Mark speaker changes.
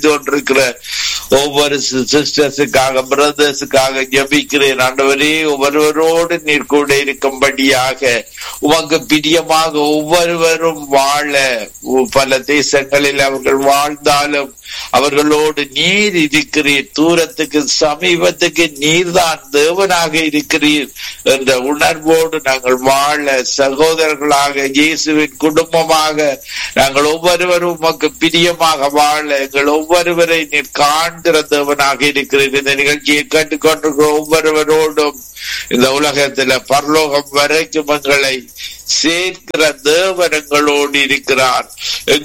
Speaker 1: கொண்டிருக்கிற ஒவ்வொரு சிஸ்டர்ஸுக்காக பிரதர்ஸுக்காக ஜபிக்கிறேன் ஆண்டவரே ஒவ்வொருவரோடு நீர் கூட இருக்கும்படியாக உமக்கு பிரியமாக ஒவ்வொருவரும் வாழ பல தேசங்களில் அவர்கள் வாழ்ந்தாலும் அவர்களோடு நீர் இருக்கிறீர் தூரத்துக்கு சமீபத்துக்கு நீர்தான் தேவனாக இருக்கிறீர் என்ற உணர்வோடு நாங்கள் வாழ சகோதரர்களாக இயேசுவின் குடும்பமாக நாங்கள் ஒவ்வொருவரும் உமக்கு பிரியமாக வாழ எங்கள் ஒவ்வொருவரை நீர் காண்கிற தேவனாக இருக்கிறீர் இந்த நிகழ்ச்சியை கேட்டுக்கொண்டிருக்கிற ஒவ்வொருவரோடும் இந்த உலகத்துல பரலோகம் வரைக்கும் எங்களை சேர்க்கிற தேவன் எங்களோடு இருக்கிறார்